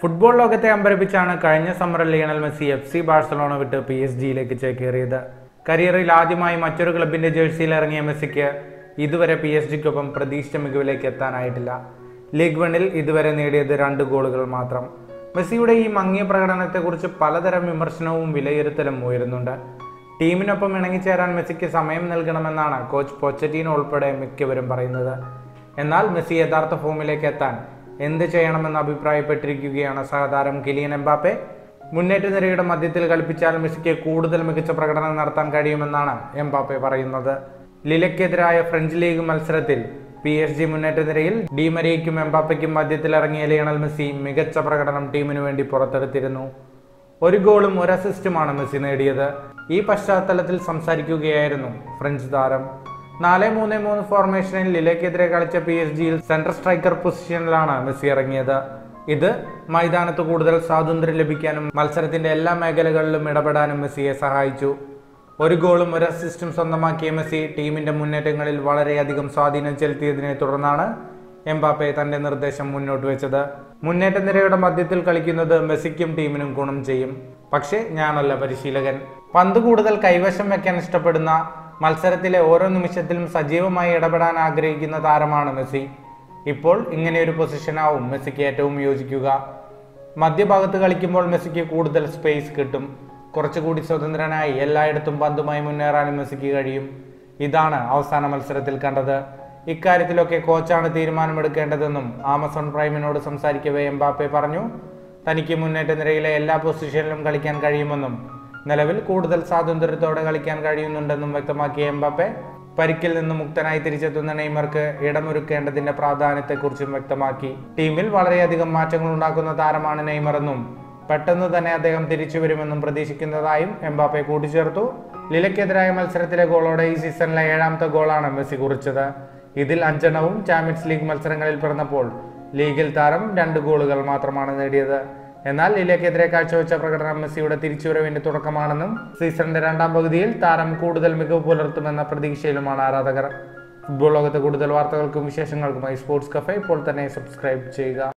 football ലോകത്തെ അമ്പരപ്പിച്ചാണ് കഴിഞ്ഞ സമ്മറിൽ Lionel Messi F C Barcelona വിട്ട് പി എസ് ജിയിലേക്ക് ചേക്കേറിയത് കരിയറിൽ ആദ്യമായി മറ്റൊരു ക്ലബിന്റെ ജേഴ്സിയിൽ ഇറങ്ങിയ മെസ്സിക്ക് ഇതുവരെ പി എസ് ജിക്കൊപ്പം പ്രതീക്ഷിച്ച മികവിലേക്ക് എത്താനായിട്ടില്ല ലീഗ് വണ്ണിൽ ഇതുവരെ നേടിയത് രണ്ട് ഗോളുകൾ മാത്രം മെസ്സിയുടെ ഈ മങ്ങിയ പ്രകടനത്തെക്കുറിച്ച് പലതരം വിമർശനവും വിലയിരുത്തലും ഉയരുന്നുണ്ട് ടീമിനൊപ്പം ഇണങ്ങിച്ചേരാൻ മെസ്സിക്ക് സമയം നൽകണമെന്നാണ് കോച്ച് പൊച്ചറ്റീനോ ഉൾപ്പെടെ മിക്കവരും പറയുന്നത് എന്നാൽ മെസ്സി യഥാർത്ഥ ഫോമിലേക്ക് എത്താൻ എന്ത് ചെയ്യണമെന്ന് അഭിപ്രായപ്പെട്ടിരിക്കുകയാണ് സഹതാരം കിലിയൻ എംബാപ്പെ മുന്നേറ്റ നിരയുടെ മധ്യത്തിൽ കളിപ്പിച്ചാൽ മെസ്സിക്ക് കൂടുതൽ മികച്ച പ്രകടനം നടത്താൻ കഴിയുമെന്നാണ് എംബാപ്പെ പറയുന്നത് ലിലയ്ക്കെതിരായ ഫ്രഞ്ച് ലീഗ് മത്സരത്തിൽ പി എസ് ജി മുന്നേറ്റ നിരയിൽ ഡിമരിയയ്ക്കും എംബാപ്പയ്ക്കും മധ്യത്തിൽ ഇറങ്ങിയ ലിയണൽ മെസ്സി മികച്ച പ്രകടനം ടീമിനു വേണ്ടി പുറത്തെടുത്തിരുന്നു ഒരു ഗോളും ഒരു അസിസ്റ്റുമാണ് മെസ്സി നേടിയത് ഈ പശ്ചാത്തലത്തിൽ സംസാരിക്കുകയായിരുന്നു ഫ്രഞ്ച് താരം നാല് മൂന്ന് മൂന്ന് ഫോർമേഷനിൽ ലിലയ്ക്കെതിരെ കളിച്ച പി എസ് ജിയിൽ സെൻട്രൽ സ്ട്രൈക്കർ പൊസിഷനിലാണ് മെസ്സി ഇറങ്ങിയത് ഇത് മൈതാനത്ത് കൂടുതൽ സ്വാതന്ത്ര്യം ലഭിക്കാനും മത്സരത്തിന്റെ എല്ലാ മേഖലകളിലും ഇടപെടാനും മെസ്സിയെ സഹായിച്ചു ഒരു ഗോളും ഒരു അസിസ്റ്റും സ്വന്തമാക്കിയ മെസ്സി ടീമിന്റെ മുന്നേറ്റങ്ങളിൽ വളരെയധികം സ്വാധീനം ചെലുത്തിയതിനെ തുടർന്നാണ് എംബാപ്പെ തന്റെ നിർദ്ദേശം മുന്നോട്ട് വെച്ചത് മുന്നേറ്റ നിരയുടെ മധ്യത്തിൽ കളിക്കുന്നത് മെസ്സിക്കും ടീമിനും ഗുണം ചെയ്യും പക്ഷേ ഞാനല്ല പരിശീലകൻ പന്ത് കൂടുതൽ കൈവശം വെക്കാൻ ഇഷ്ടപ്പെടുന്ന മത്സരത്തിലെ ഓരോ നിമിഷത്തിലും സജീവമായി ഇടപെടാൻ ആഗ്രഹിക്കുന്ന താരമാണ് മെസ്സി ഇപ്പോൾ ഇങ്ങനെ ഒരു പൊസിഷനാവും മെസ്സിക്ക് ഏറ്റവും യോജിക്കുക മധ്യഭാഗത്ത് കളിക്കുമ്പോൾ മെസ്സിക്ക് കൂടുതൽ സ്പേസ് കിട്ടും കുറച്ചുകൂടി സ്വതന്ത്രനായി എല്ലായിടത്തും പന്തുമായി മുന്നേറാനും മെസ്സിക്ക് കഴിയും ഇതാണ് അവസാന മത്സരത്തിൽ കണ്ടത് ഇക്കാര്യത്തിലൊക്കെ കോച്ചാണ് തീരുമാനമെടുക്കേണ്ടതെന്നും ആമസോൺ പ്രൈമിനോട് സംസാരിക്കവേ എംബാപ്പെ പറഞ്ഞു തനിക്ക് മുന്നേറ്റ നിരയിലെ എല്ലാ പൊസിഷനിലും കളിക്കാൻ കഴിയുമെന്നും നിലവിൽ കൂടുതൽ സ്വാതന്ത്ര്യത്തോടെ കളിക്കാൻ കഴിയുന്നുണ്ടെന്നും വ്യക്തമാക്കിയ എംബാപ്പെ പരിക്കിൽ നിന്ന് മുക്തനായി തിരിച്ചെത്തുന്ന നെയ്മർക്ക് ഇടമൊരുക്കേണ്ടതിന്റെ പ്രാധാന്യത്തെക്കുറിച്ചും വ്യക്തമാക്കി ടീമിൽ വളരെയധികം മാറ്റങ്ങൾ ഉണ്ടാക്കുന്ന താരമാണ് നെയ്മർ എന്നും പെട്ടെന്ന് തന്നെ അദ്ദേഹം തിരിച്ചു വരുമെന്നും പ്രതീക്ഷിക്കുന്നതായും എംബാപ്പെ കൂട്ടിച്ചേർത്തു ലിലയ്ക്കെതിരായ മത്സരത്തിലെ ഗോളോടെ ഈ സീസണിലെ ഏഴാമത്തെ ഗോളാണ് മെസ്സി കുറിച്ചത് ഇതിൽ അഞ്ചെണ്ണവും ചാമ്പ്യൻസ് ലീഗ് മത്സരങ്ങളിൽ പിറന്നപ്പോൾ ലീഗിൽ താരം രണ്ട് ഗോളുകൾ മാത്രമാണ് നേടിയത് എന്നാൽ ലിലയ്ക്കെതിരെ കാഴ്ചവെച്ച പ്രകടനം മെസ്സിയുടെ തിരിച്ചുവരവിന്റെ തുടക്കമാണെന്നും സീസണിന്റെ രണ്ടാം പകുതിയിൽ താരം കൂടുതൽ മികവ് പുലർത്തുമെന്ന പ്രതീക്ഷയിലുമാണ് ആരാധകർ ഫുട്ബോൾ ലോകത്തെ കൂടുതൽ വാർത്തകൾക്കും വിശേഷങ്ങൾക്കുമായി സ്പോർട്സ് കഫേ ഇപ്പോൾ തന്നെ സബ്സ്ക്രൈബ് ചെയ്യുക